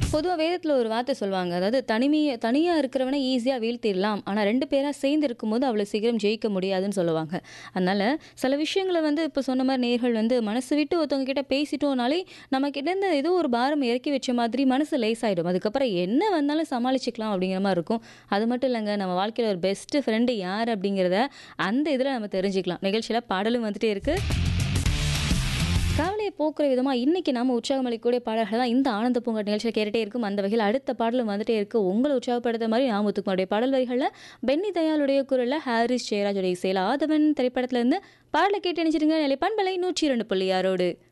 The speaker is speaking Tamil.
பொதுவா வேதத்துல ஒரு வார்த்தை சொல்லுவாங்க. அதாவது தனிமைய தனியா இருக்கிறவன ஈஸியா வீழ்த்திடலாம். ஆனா 2 பேரா சேர்ந்து இருக்கும்போது அவ்வளோ சீக்கிரம் ஜெயிக்க முடியாதுன்னு சொல்லுவாங்க. அதனால சில விஷயங்கள வந்து இப்ப சொன்ன மாரி நேயர்கள் வந்து மனசு விட்டு ஒருத்தவங்க கிட்ட பேசிட்டோம்னாலே, நமக்கிட்டேருந்து ஏதோ ஒரு பாரம் இறக்கி வச்ச மாதிரி மனசு லேசாயிடும். அதுக்கப்புறம் என்ன வந்தாலும் சமாளிச்சுக்கலாம் அப்படிங்கிற மாரி இருக்கும். அது மட்டும் இல்லங்க, நம்ம வாழ்க்கையில ஒரு பெஸ்ட் ஃப்ரெண்ட் யார் அப்படிங்கிறத அந்த இதுல நம்ம தெரிஞ்சுக்கலாம். நிகழ்ச்சியில பாடலும் வந்துட்டே இருக்கு. கவலைய போக்குற விதமா இன்னைக்கு நாம உற்சாகம் அளிக்கக்கூடிய பாடல்கள் தான் இந்த ஆனந்த பூங்கா நிகழ்ச்சியில கேட்டுட்டே இருக்கும். அந்த வகையில அடுத்த பாடலும் வந்துட்டே இருக்கு. உங்கள உற்சாகப்படுத்துற மாரி நா. முத்துக்குமாருடைய பாடல் வரிகள்ல பென்னி தயாளுடைய குரல்ல ஹாரிஸ் ஜெயராஜுடைய இசையில ஆதவன் திரைப்படத்துல இருந்து பாடல கேட்டு இணைஞ்சிருங்க. நிலை பண்பலை 102.6 ரோடு.